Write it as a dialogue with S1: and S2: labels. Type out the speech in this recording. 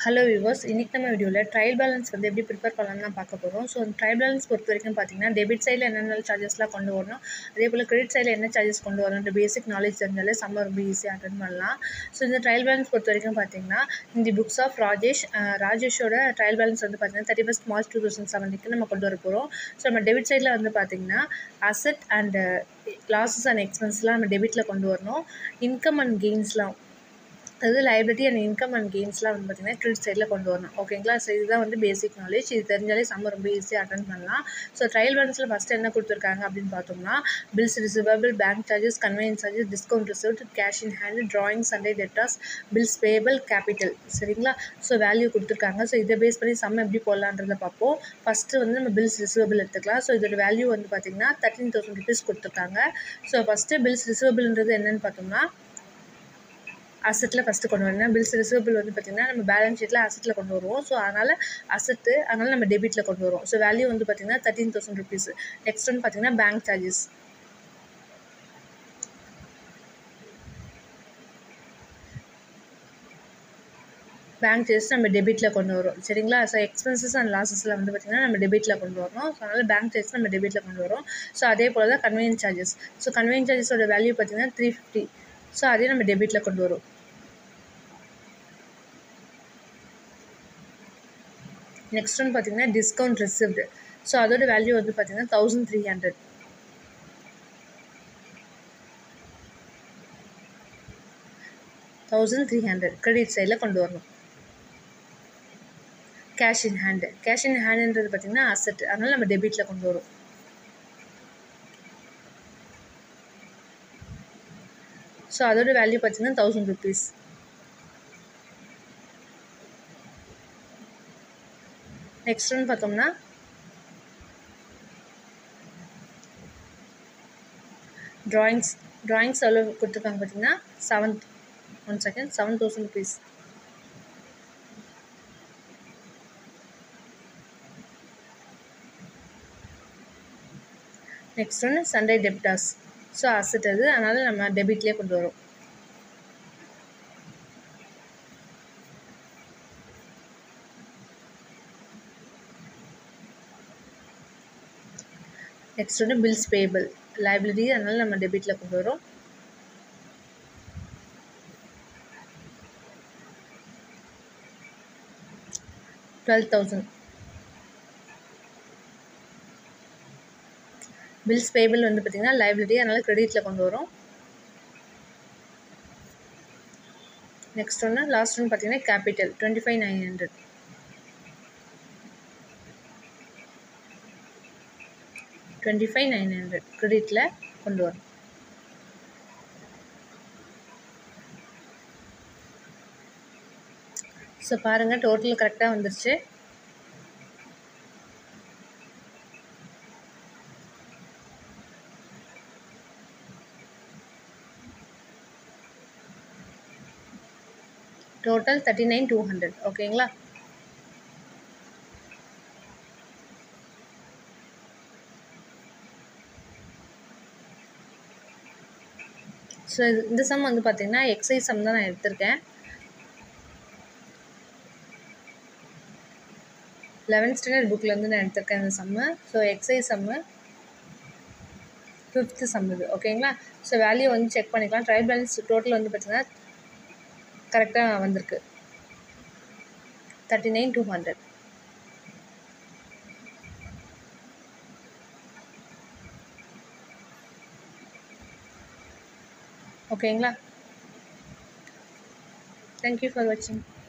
S1: hello viewers இன்றைக்கி நம்ம வீடியோவில் ட்ரையல் பேலன்ஸ் வந்து எப்படி ப்ரிப்பேர் பண்ணலாம்னு தான் பார்க்க போகிறோம் ஸோ அந்த ட்ரையல் பேலன்ஸ் பொறுத்த வரைக்கும் பார்த்தீங்கன்னா டெபிட் சைடில் என்னென்ன சார்ஜஸ்லாம் கொண்டு வரணும் அதே போல் கிரெடிட் சைடில் என்ன சார்ஜஸ் கொண்டு வரணுன்ற பேசிக் நாலேஜ் தெரிஞ்சாலே சம்ம ரொம்ப ஈஸியாக அட்டன் பண்ணலாம் ஸோ இந்த ட்ரையல் பேலன்ஸ் பொறுத்த வரைக்கும் பார்த்தீங்கன்னா இந்த புக்ஸ் ஆஃப் ராஜேஷ் அஹ், ராஜேஷோட ட்ரையல் பேலன்ஸ் வந்து பார்த்தீங்கன்னா thirty first March two thousand செவன்ட்டிக்கு நம்ம கொண்டு வர போகிறோம் ஸோ நம்ம டெபிட் சைடில் வந்து பார்த்தீங்கன்னா அசட் அண்ட் லாஸஸ் அண்ட் எக்ஸ்பென்ஸ்லாம் நம்ம டெபிட்டில் கொண்டு வரணும் இன்கம் அண்ட் கெயின்ஸ்லாம் அதாவது லைபிலிட்டி அண்ட் இன்கம் அண்ட் கெயின்ஸ்லாம் வந்து பார்த்திங்கன்னா கிரெடிட் சைடில் கொண்டு வரணும் ஓகேங்களா ஸோ இதுதான் வந்து பேசிக் நாலேஜ் இது தெரிஞ்சாலே சம்ம ரொம்ப ஈஸியாக அட்டன் பண்ணலாம் ஸோ ட்ரையல் பேலன்ஸில் ஃபஸ்ட்டு என்ன கொடுத்துருக்காங்க அப்படின்னு பார்த்தோம்னா bills receivable bank charges convenience charges discount receipt cash in hand drawing sundry debtors bills payable capital சரிங்களா ஸோ வேல்யூ கொடுத்துருக்காங்க ஸோ இதை பேஸ் பண்ணி சம்ம எப்படி போடலான்றதை பார்ப்போம் ஃபஸ்ட்டு வந்து நம்ம பில்ஸ் ரிசிவபிள் எடுத்துக்கலாம் ஸோ இதோட வேல்யூ வந்து பார்த்திங்கன்னா தேர்ட்டின் தௌசண்ட் ருபீஸ் கொடுத்துருக்காங்க ஸோ ஃபஸ்ட்டு பில்ஸ் ரிசிவபிள்ன்றது என்னென்னு பார்த்தோம்னா அசட்டில் ஃபஸ்ட்டு கொண்டு வரணும் பில்ஸ் ரிசர்வபிள் வந்து பார்த்திங்கன்னா நம்ம பேலன்ஸ் ஷீட்டில் அசட்டில் கொண்டு வருவோம் ஸோ அதனால் அசட்டு அதனால் நம்ம டெபிட்டில் கொண்டு வருவோம் ஸோ வேல்யூ வந்து பார்த்திங்கன்னா தேர்ட்டீன் தௌசண்ட் ருபீஸ் நெக்ஸ்ட் வந்து பார்த்திங்கன்னா பேங்க் சார்ஜஸ் பேங்க் சார்ஜஸ் நம்ம டெபிட்டில் கொண்டு வரோம் சரிங்களா ஸோ எக்ஸ்பென்சஸ் அண்ட் லாஸஸில் வந்து பார்த்திங்கன்னா நம்ம டெபிட்டில் கொண்டு வரணும் ஸோ அதனால் பேங்க் சார்ஜஸ் நம்ம டெபிட்டில் கொண்டு வரோம் ஸோ அதே போல் தான் கன்வீனியன்ஸ் சார்ஜஸ் ஸோ கன்வீனியன்ஸ் சார்ஜஸோட வேல்யூ பார்த்திங்கன்னா த்ரீ ஃபிஃப்டி ஸோ அதையும் நம்ம டெபிட்டில் கொண்டு வரோம் நெக்ஸ்ட் ஒன் பார்த்தீங்கன்னா டிஸ்கவுண்ட் ரிசிப்டு ஸோ அதோட வேல்யூ வந்து பார்த்தீங்கன்னா thousand three hundred thousand three hundred credit சைடில் கொண்டு வரணும் cash in hand cash in ஹேண்டுன்றது பார்த்தீங்கன்னா அசட் அதனால் நம்ம டெபிட்டில் கொண்டு வரோம் ஸோ அதோட வேல்யூ பார்த்தீங்கன்னா தௌசண்ட் ருபீஸ் நெக்ஸ்ட் ஒன் பார்த்தோம்னா ட்ராயிங்ஸ் ட்ராயிங்ஸ் எவ்வளோ கொடுத்துருக்காங்க பார்த்தீங்கன்னா seven one second seven thousand rupees next ஒன்று சண்டே டெப்டாஸ் ஸோ அசட் அது அதனால் நம்ம டெபிட்லேயே கொண்டு வரோம் நெக்ஸ்ட் வந்து பில்ஸ் பேபிள் லைபிலிட்டி அதனால் நம்ம டெபிட்டில் கொண்டு வரோம் டுவெல் தௌசண்ட் பில்ஸ் பேபிள் வந்து பார்த்திங்கன்னா லைபிலிட்டி அதனால் கிரெடிட்டில் கொண்டு வரோம் நெக்ஸ்ட் ஒன்று லாஸ்ட் ஒன்று பார்த்தீங்கன்னா capital twenty five nine hundred twenty five nine hundred கிரெடிட்டில் கொண்டு வரும் ஸோ பாருங்கள் டோட்டல் கரெக்டாக வந்துருச்சு total thirty nine two hundred ஓகேங்களா ஸோ இது இந்த சம் வந்து பார்த்திங்கன்னா எக்ஸைஸ் சம் தான் நான் எடுத்திருக்கேன் லெவன்த் ஸ்டாண்டர்ட் புக்லேருந்து நான் எடுத்திருக்கேன் இந்த sum so exercise sum fifth sum இது ஓகேங்களா ஸோ வேல்யூ வந்து செக் பண்ணிக்கலாம் ட்ரையல் பேலன்ஸ் டோட்டல் வந்து பார்த்திங்கன்னா கரெக்டாக வந்திருக்கு தேர்ட்டி நைன் டூ ஹண்ட்ரட் ஓகேங்களா தேங்க்யூ ஃபார் வாட்சிங்